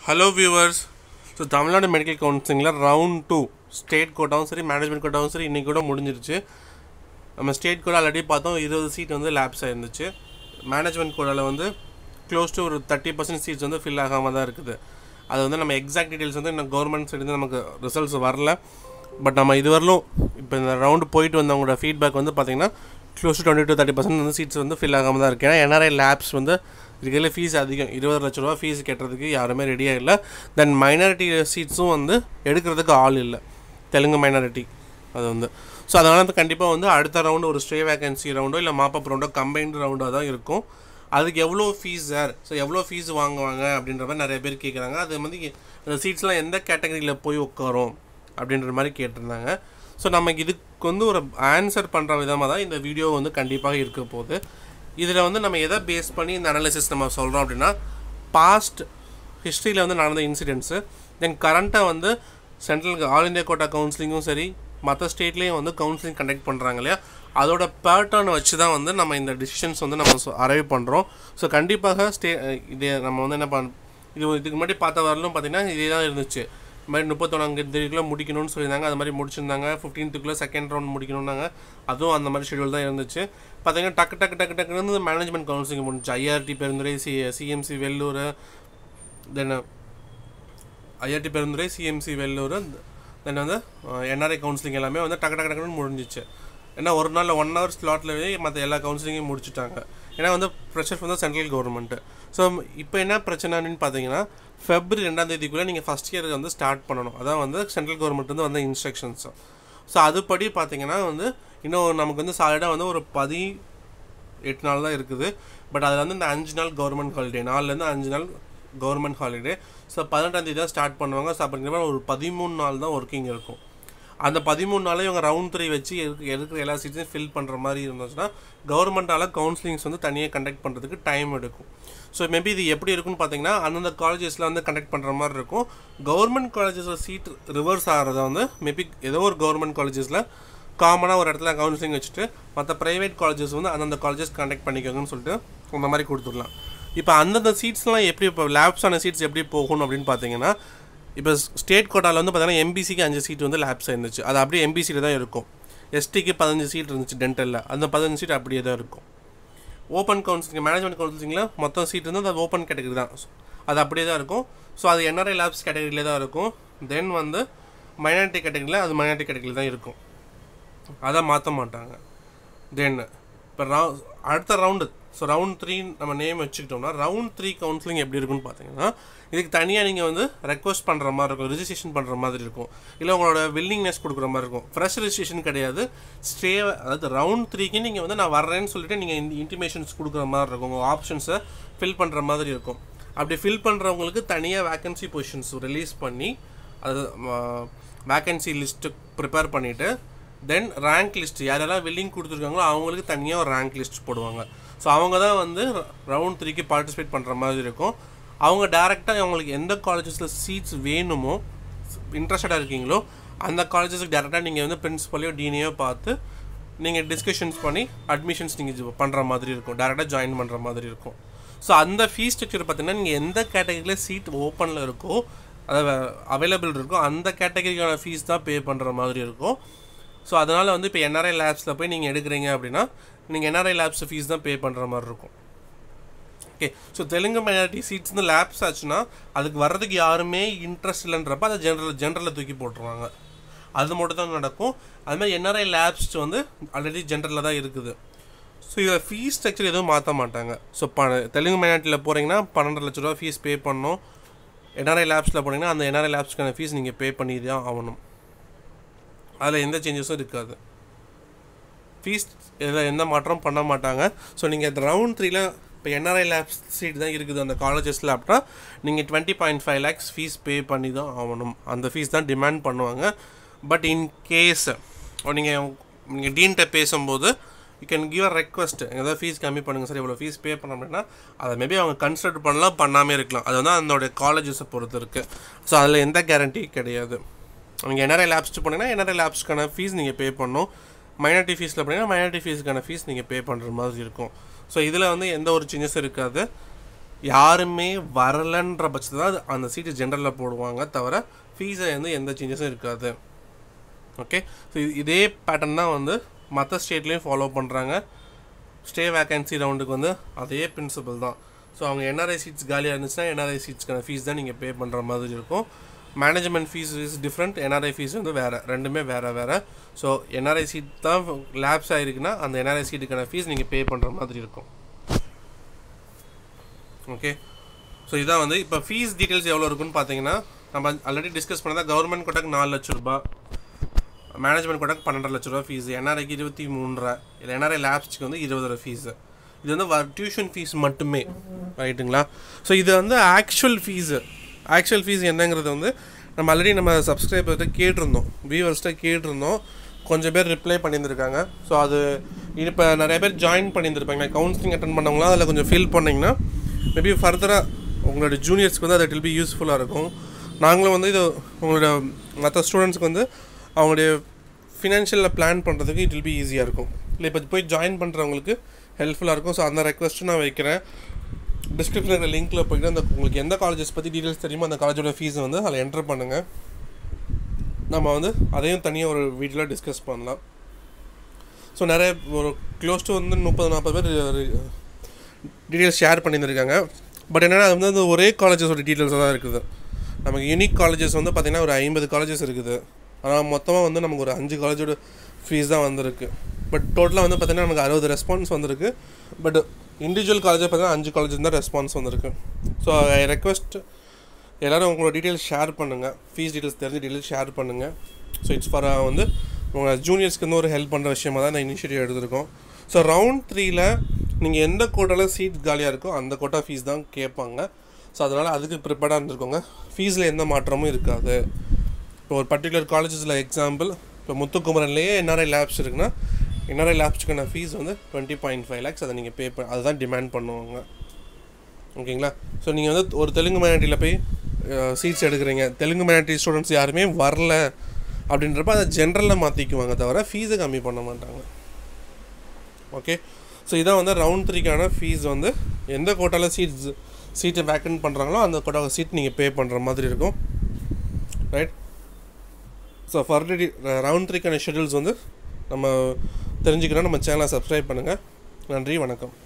hello viewers so Tamil Nadu medical கவுன்சிலிங்கில் round two state கோட்டாவும் சரி மேனேஜ்மெண்ட் கோட்டாவும் சரி இன்றைக்கி கூட முடிஞ்சிருச்சு நம்ம ஸ்டேட் கோட்டா ஆல்ரெடி பார்த்தோம் இருபது சீட் வந்து லேப்ஸ் ஆயிருந்துச்சு மேனேஜ்மெண்ட் கோட்டாவில் வந்து க்ளோஸ் டு ஒரு தேர்ட்டி பர்சன்ட் சீட்ஸ் வந்து ஃபில் ஆகாமல் தான் இருக்குது அது வந்து நம்ம எக்ஸாக்ட் டீட்டெயில்ஸ் வந்து இன்னும் கவர்மெண்ட் சைடு நமக்கு ரிசல்ட்ஸ் வரல பட் நம்ம இதுவரையிலும் இப்போ இந்த ரவுண்டு போயிட்டு வந்தவங்களோட ஃபீட்பேக் வந்து பார்த்திங்கன்னா close to twenty to thirty percent வந்து சீட்ஸ் வந்து ஃபில் ஆகாமல் தான் இருக்குது ஏன்னா என்ஆர்ஐ லேப்ஸ் வந்து இதுக்கெல்லாம் ஃபீஸ் அதிகம் இருபது லட்ச ரூபா ஃபீஸ் கட்டுறதுக்கு யாருமே ரெடியாக இல்லை தென் மைனாரிட்டி சீட்ஸும் வந்து எடுக்கிறதுக்கு ஆள் இல்லை தெலுங்கு மைனாரிட்டி அது வந்து ஸோ அதனால் வந்து கண்டிப்பாக வந்து அடுத்த ரவுண்டு ஒரு ஸ்டே வேகன்சி ரவுண்டோ இல்லை மாப்பப் ரவுண்டோ கம்பைன்டு ரவுண்டாக தான் இருக்கும் அதுக்கு எவ்வளோ ஃபீஸ் சார் ஸோ எவ்வளோ ஃபீஸ் வாங்குவாங்க அப்படின்ற மாதிரி நிறைய பேர் கேட்குறாங்க அது வந்து அந்த சீட்ஸ்லாம் எந்த கேட்டகரியில் போய் உட்காரும் அப்படின்ற மாதிரி கேட்டிருந்தாங்க ஸோ நமக்கு இதுக்கு வந்து ஒரு ஆன்சர் பண்ணுற விதமாக தான் இந்த வீடியோ வந்து கண்டிப்பாக இருக்க போகுது இதில் வந்து நம்ம எதை பேஸ் பண்ணி இந்த அனாலிசிஸ் நம்ம சொல்கிறோம் அப்படின்னா பாஸ்ட் ஹிஸ்ட்ரியில் வந்து நடந்த இன்சிடென்ட்ஸு தென் கரண்ட்டாக வந்து சென்ட்ரல் ஆல் இந்தியா கோட்டா கவுன்சிலிங்கும் சரி மற்ற ஸ்டேட்லேயும் வந்து கவுன்சிலிங் கண்டக்ட் பண்ணுறாங்க இல்லையா அதோட பேட்டர்ன் வச்சு தான் வந்து நம்ம இந்த டிசிஷன்ஸ் வந்து நம்ம அரைவ் பண்ணுறோம் ஸோ கண்டிப்பாக ஸ்டே இதே நம்ம வந்து என்ன பண் இது இதுக்கு முன்னாடி பார்த்த வரலும் பார்த்திங்கன்னா இதே தான் இருந்துச்சு இது மாதிரி முப்பத்தொன்னாங்க தேதிக்குள்ளே முடிக்கணும்னு சொல்லியிருந்தாங்க அது மாதிரி முடிச்சிருந்தாங்க ஃபிஃப்டீன்த்துக்குள்ளே செகண்ட் ரவுண்ட் முடிக்கணும்னாங்க அதுவும் அந்த மாதிரி ஷெடியூல் தான் இருந்துச்சு பார்த்தீங்கன்னா டக்கு டக்கு டக்கு டக்குன்னு மேனேஜ்மெண்ட் கவுன்சிலிங் முடிஞ்சு IRT Perundurai C CMC Vellore then IRT Perundurai CMC Vellore then வந்து என்ஆர்ஐ கவுன்சிலிங் எல்லாமே வந்து டக்கு டக்கு டக்குன்னு முடிஞ்சிச்சு ஏன்னா ஒரு நாளில் ஒன் ஹவர் ஸ்லாட்லவே மற்ற எல்லா கவுன்சிலிங்கையும் முடிச்சுட்டாங்க ஏன்னா வந்து ப்ரெஷர் வந்து சென்ட்ரல் கவர்மெண்ட்டு ஸோ இப்போ என்ன பிரச்சனைன்னு பார்த்தீங்கன்னா ஃபெப்ரவரி ரெண்டாம் தேதிக்குள்ளே நீங்கள் ஃபஸ்ட் இயர் வந்து ஸ்டார்ட் பண்ணணும் அதான் வந்து சென்ட்ரல் கவர்மெண்ட் வந்து வந்த இன்ஸ்ட்ரக்ஷன்ஸ் ஸோ அதுபடி பார்த்தீங்கன்னா வந்து இன்னும் நமக்கு வந்து சாலிடாக வந்து ஒரு பதி எட்டு நாள் தான் இருக்குது பட் அதில் வந்து இந்த அஞ்சு நாள் கவர்மெண்ட் ஹாலிடே நாலுலேருந்து அஞ்சு நாள் கவர்மெண்ட் ஹாலிடே ஸோ பதினெட்டாம் தேதி தான் ஸ்டார்ட் பண்ணுவாங்க ஸோ அப்படிங்கிற ஒரு பதிமூணு நாள் தான் ஒர்க்கிங் இருக்கும் அந்த பதிமூணு நாளே இவங்க ரவுண்ட் த்ரீ வச்சு எடுக்க இருக்கிற எல்லா சீட்ஸையும் ஃபில் பண்ணுற மாதிரி இருந்துச்சுன்னா கவர்மெண்ட்டால் கவுன்சிலிங்ஸ் வந்து தனியாக கண்டக்ட் பண்ணுறதுக்கு டைம் எடுக்கும் ஸோ மேபி இது எப்படி இருக்குன்னு பார்த்தீங்கன்னா அந்தந்த காலேஜஸில் வந்து கண்டக்ட் பண்ணுற மாதிரி இருக்கும் கவர்மெண்ட் காலேஜஸில் சீட் ரிவர்ஸ் ஆகிறத வந்து மேபி ஏதோ ஒரு கவர்மெண்ட் காலேஜஸில் காமனாக ஒரு இடத்துல கவுன்சிலிங் வச்சுட்டு மற்ற ப்ரைவேட் காலேஜஸ் வந்து அந்தந்த காலேஜஸ் கண்டக்ட் பண்ணிக்கோங்கன்னு சொல்லிட்டு அந்த மாதிரி கொடுத்துடலாம் இப்போ அந்தந்த சீட்ஸ்லாம் எப்படி இப்போ லேப்ஸான சீட்ஸ் எப்படி போகணும் அப்படின்னு பார்த்தீங்கன்னா இப்போ ஸ்டேட் கோட்டாவில் வந்து பார்த்தீங்கன்னா எம்பிசிக்கு அஞ்சு சீட் வந்து லேப்ஸ் இருந்துச்சு அது அப்படியே எம்பிசியில் தான் இருக்கும் எஸ்டிக்கு பதினஞ்சு சீட் இருந்துச்சு டென்டலில் அந்த பதினஞ்சு சீட் அப்படியே தான் இருக்கும் ஓப்பன் கவுன்சிலிங் மேனேஜ்மெண்ட் கவுன்சிலிங்கில் மொத்தம் சீட் வந்து அது ஓப்பன் கேட்டகரி தான் அது அப்படியே தான் இருக்கும் ஸோ அது என்ஆர்ஐ லேப்ஸ் கேட்டகரியிலே தான் இருக்கும் தென் வந்து மைனாரிட்டி கேட்டகரியில் அது மைனாரிட்டி கேட்டகரியில் தான் இருக்கும் அதை மாற்ற மாட்டாங்க தென் இப்போ ரவு அடுத்த ரவுண்டு ஸோ ரவுண்ட் த்ரீ நம்ம நேம் வச்சுக்கிட்டோம்னா ரவுண்ட் த்ரீ கவுன்சிலிங் எப்படி இருக்குன்னு பார்த்தீங்கன்னா இதுக்கு தனியாக நீங்கள் வந்து ரெக்வஸ்ட் பண்ணுற மாதிரி இருக்கும் ரிஜிஸ்ட்ரேஷன் பண்ணுற மாதிரி இருக்கும் இல்லை உங்களோட வில்லிங்னஸ் கொடுக்குற மாதிரி இருக்கும் ஃப்ரெஷ் ரிஜிஸ்ட்ரேஷன் கிடையாது ஸ்டே அதாவது ரவுண்ட் த்ரீக்கு நீங்கள் வந்து நான் வர்றேன்னு சொல்லிட்டு நீங்கள் இந்த இன்டிமேஷன்ஸ் கொடுக்குற மாதிரி இருக்கும் உங்கள் ஆப்ஷன்ஸை ஃபில் பண்ணுற மாதிரி இருக்கும் அப்படி ஃபில் பண்ணுறவங்களுக்கு தனியாக வேக்கன்சி பொசிஷன்ஸ் ரிலீஸ் பண்ணி அது வேக்கன்சி லிஸ்ட்டு ப்ரிப்பேர் பண்ணிவிட்டு தென் ரேங்க் லிஸ்ட் யாரெல்லாம் வில்லிங் கொடுத்துருக்காங்களோ அவங்களுக்கு தனியாக ஒரு ரேங்க் லிஸ்ட் போடுவாங்க ஸோ அவங்க தான் வந்து ரவுண்ட் த்ரீக்கு பார்ட்டிசிபேட் பண்ணுற மாதிரி இருக்கும் அவங்க டேரெக்டாக அவங்களுக்கு எந்த காலேஜஸில் சீட்ஸ் வேணுமோ இன்ட்ரெஸ்டடாக இருக்கீங்களோ அந்த காலேஜஸுக்கு டேரெக்டாக நீங்கள் வந்து பிரின்ஸிபலையோ டீனையோ பார்த்து நீங்கள் டிஸ்கஷன்ஸ் பண்ணி அட்மிஷன்ஸ் நீங்கள் பண்ணுற மாதிரி இருக்கும் டேரெக்டாக ஜாயின் பண்ணுற மாதிரி இருக்கும் ஸோ அந்த ஃபீஸ் ஸ்ட்ரக்சர் பார்த்தீங்கன்னா நீங்கள் எந்த கேட்டகரியில் சீட் ஓப்பனில் இருக்கோ அதை அவைலபிள் இருக்கோ அந்த கேட்டகரிக்கான ஃபீஸ் தான் பே பண்ணுற மாதிரி இருக்கும் ஸோ அதனால் வந்து இப்போ என்ஆர்ஐ லேப்ஸில் போய் நீங்கள் எடுக்கிறீங்க அப்படின்னா நீங்கள் என்ஆர்ஐ லேப்ஸ் ஃபீஸ் தான் பே பண்ணுற மாதிரி இருக்கும் okay so Telugu minority seats வந்து லேப்ஸ் ஆச்சுன்னா அதுக்கு வர்றதுக்கு யாருமே இன்ட்ரெஸ்ட் இல்லைன்றப்ப அதை ஜென்ரல் ஜென்ரலில் தூக்கி போட்டுருவாங்க அது மட்டும் தான் நடக்கும் அதுமாதிரி என்ஆர்ஐ லேப்ஸ் வந்து ஆல்ரெடி ஜென்ரலில் தான் இருக்குது ஸோ இதை ஃபீஸ் ஸ்ட்ரக்சர் எதுவும் மாற்ற மாட்டாங்க ஸோ ப தெலுங்கு மைனாரிட்டியில் போகிறீங்கன்னா பன்னெண்டு லட்ச ரூபா ஃபீஸ் பே பண்ணணும் என்ஆர்ஐ லேப்ஸில் போனீங்கன்னா அந்த என்ஆர்ஐ லேப்ஸ்க்கான ஃபீஸ் நீங்கள் பே பண்ணி தான் ஆகணும் அதில் எந்த சேஞ்சஸும் இருக்காது ஃபீஸ் இதில் எந்த மாற்றம் பண்ண மாட்டாங்க ஸோ நீங்கள் இந்த ரவுண்ட் த்ரீல இப்போ என்ஆர்ஐ லேப்ஸ் சீட் தான் இருக்குது அந்த காலேஜஸில் அப்படின்னா நீங்கள் twenty point five lakhs fees pay பண்ணி தான் ஆகணும் அந்த ஃபீஸ் தான் டிமாண்ட் பண்ணுவாங்க பட் இன் கேஸ் நீங்கள் நீங்கள் டீன்கிட்ட பேசும்போது you can give a request ஏதாவது ஃபீஸ் கம்மி பண்ணுங்கள் சார் இவ்வளோ ஃபீஸ் பே பண்ண அப்படின்னா அதை மேபி அவங்க கன்சிடர் பண்ணலாம் பண்ணாமல் இருக்கலாம் அது வந்து அதோடைய காலேஜஸை பொறுத்து இருக்குது ஸோ அதில் எந்த கேரண்டி கிடையாது நீங்கள் என்ஆர்ஐ லேப்ஸ்ட்டு போனீங்கன்னா என்ஆர்ஐ லேப்ஸ்க்கான ஃபீஸ் நீங்கள் பே பண்ணணும் மைனாரிட்டி ஃபீஸில் போனீங்கன்னா மைனாரிட்டி ஃபீஸுக்கான ஃபீஸ் நீங்கள் பே பண்ணுற மாதிரி இருக்கும் ஸோ இதில் வந்து எந்த ஒரு சேஞ்சஸும் இருக்காது யாருமே வரலன்ற பட்சத்தில் தான் அது அந்த சீட்டு ஜென்ரலில் போடுவாங்க தவிர ஃபீஸை வந்து எந்த சேஞ்சஸும் இருக்காது ஓகே ஸோ இதே பேட்டர்ன் தான் வந்து மற்ற ஸ்டேட்லேயும் ஃபாலோ பண்ணுறாங்க ஸ்டே வேகன்சி ரவுண்டுக்கு வந்து அதே பிரின்சிபல் தான் ஸோ அவங்க என்ஆர்ஐ சீட்ஸ் காலியாக இருந்துச்சுன்னா என்ஆர்ஐ சீட்ஸ்க்கான ஃபீஸ் தான் நீங்கள் பே பண்ணுற மாதிரி இருக்கும் management fees is different NRI fees வந்து வேறு ரெண்டுமே வேறு வேறு ஸோ என்ஆர்ஐ சீட் தான் லேப்ஸ் ஆகிருக்குன்னா அந்த என்ஆர்ஐ சீட்டுக்கான ஃபீஸ் நீங்கள் பே பண்ணுற மாதிரி இருக்கும் ஓகே ஸோ இதான் வந்து இப்போ ஃபீஸ் டீட்டெயில்ஸ் எவ்வளோ இருக்குன்னு பார்த்தீங்கன்னா நம்ம ஆல்ரெடி டிஸ்கஸ் பண்ணதா கவர்மெண்ட் கோட்டாக்கு நாலு லட்ச ரூபா மேனேஜ்மெண்ட் கோட்டாக்கு பன்னெண்டரை லட்ச ரூபா ஃபீஸ் என்ஆர்ஐக்கு இருபத்தி மூன்றரை இல்லை என்ஆர்ஐ லேப்ஸ்க்கு வந்து இருபது ஃபீஸு இது வந்து டியூஷன் ஃபீஸ் மட்டுமே ரைட்டுங்களா ஸோ இது வந்து ஆக்சுவல் ஃபீஸு ஆக்சுவல் ஃபீஸ் என்னங்கிறது வந்து நம்ம ஆல்ரெடி நம்ம சப்ஸ்கிரைபர்கிட்ட கேட்டிருந்தோம் வியூவர்ஸ்கிட்ட கேட்டிருந்தோம் கொஞ்சம் பேர் ரிப்ளை பண்ணியிருந்திருக்காங்க ஸோ அது இப்போ நிறைய பேர் ஜாயின் பண்ணியிருந்திருப்பாங்க கவுன்சிலிங் அட்டன் பண்ணவங்களாம் அதில் கொஞ்சம் ஃபில் பண்ணிங்கன்னா மேபி ஃபர்தராக உங்களோட ஜூனியர்ஸ்க்கு வந்து அது இட் வில் பி யூஸ்ஃபுல்லாக இருக்கும் நாங்களும் வந்து இது உங்களோட மற்ற ஸ்டூடெண்ட்ஸ்க்கு வந்து அவங்களுடைய ஃபினான்ஷியலில் பிளான் பண்ணுறதுக்கு இட் வில் பி ஈஸியாக இருக்கும் இல்லை இப்போ போய் ஜாயின் பண்ணுறவங்களுக்கு ஹெல்ப்ஃபுல்லாக இருக்கும் ஸோ அந்த ரெக்வஸ்ட்டு நான் வைக்கிறேன் டிஸ்கிரிப்ஷனில் இருக்கிற லிங்க்கில் போய்ட்டு அந்த உங்களுக்கு எந்த காலேஜஸ் பற்றி டீட்டெயில்ஸ் தெரியுமோ அந்த காலேஜோட ஃபீஸ் வந்து அதில் என்டர் பண்ணுங்கள் நம்ம வந்து அதையும் தனியாக ஒரு வீட்டில் டிஸ்கஸ் பண்ணலாம் ஸோ நிறைய ஒரு க்ளோஸ் டு வந்து முப்பது நாற்பது பேர் டீட்டெயில்ஸ் ஷேர் பண்ணியிருந்திருக்காங்க பட் என்னென்னா அது வந்து அந்த ஒரே காலேஜஸோட டீட்டெயில்ஸ் தான் இருக்குது நமக்கு யூனிக் காலேஜஸ் வந்து பார்த்திங்கன்னா ஒரு ஐம்பது காலேஜஸ் இருக்குது ஆனால் மொத்தமாக வந்து நமக்கு ஒரு அஞ்சு காலேஜோட ஃபீஸ் தான் வந்திருக்கு பட் டோட்டலாக வந்து பார்த்திங்கன்னா நமக்கு அறுபது ரெஸ்பான்ஸ் வந்திருக்கு பட் இண்டிவிஜுவல் காலேஜை பார்த்தீங்கன்னா அஞ்சு காலேஜ் தான் ரெஸ்பான்ஸ் வந்திருக்கு ஸோ ஐ ரெக்வஸ்ட் எல்லோரும் உங்களோட டீட்டெயில்ஸ் ஷேர் பண்ணுங்கள் ஃபீஸ் டீட்டெயில்ஸ் தெரிஞ்ச டீட்டெயில்ஸ் ஷேர் பண்ணுங்கள் ஸோ இட்ஸ் ஃபார் வந்து உங்கள் ஜூனியர்ஸ்க்கு வந்து ஒரு ஹெல்ப் பண்ணுற விஷயமா தான் நான் இனிஷியேட்டிவ் எடுத்திருக்கோம் ஸோ ரவுண்ட் த்ரீல நீங்கள் எந்த கோட்டாவில் சீட் காலியாக இருக்கோ அந்த கோட்டா ஃபீஸ் தான் கேட்பாங்க ஸோ அதனால் அதுக்கு ப்ரிப்பேர்டாக இருந்திருக்கோங்க ஃபீஸில் எந்த மாற்றமும் இருக்காது இப்போ ஒரு பர்டிகுலர் காலேஜஸில் எக்ஸாம்பிள் இப்போ முத்துக்குமரன்லேயே என்ஆர்ஐ லேப்ஸ் இருக்குன்னா என்ஆர்ஐ லேப்ஸ்க்கான ஃபீஸ் வந்து டுவெண்ட்டி பாயிண்ட் ஃபைவ் லேக்ஸ் அதை நீங்கள் பே பண்ண அதுதான் டிமாண்ட் பண்ணுவாங்க ஓகேங்களா ஸோ நீங்கள் வந்து ஒரு தெலுங்கு மைனாரிட்டியில் போய் சீட்ஸ் எடுக்கிறீங்க தெலுங்கு மைனாரிட்டி ஸ்டூடெண்ட்ஸ் யாருமே வரல அப்படின்றப்ப அதை ஜென்ரலில் மாற்றிக்குவாங்க தவிர ஃபீஸை கம்மி பண்ண மாட்டாங்க ஓகே ஸோ இதான் வந்து ரவுண்ட் த்ரீக்கான ஃபீஸ் வந்து எந்த கோட்டாவில் சீட்ஸ் சீட்டை வேக்கன்ட் பண்ணுறாங்களோ அந்த கோட்டாவில் சீட் நீங்கள் பே பண்ணுற மாதிரி இருக்கும் ரைட் ஸோ ஃபர்டர் ரவுண்ட் த்ரீக்கான ஷெடியூல்ஸ் வந்து நம்ம தெரிஞ்சுக்கிறோம் நம்ம சேனலை சப்ஸ்கிரைப் பண்ணுங்கள் நன்றி வணக்கம்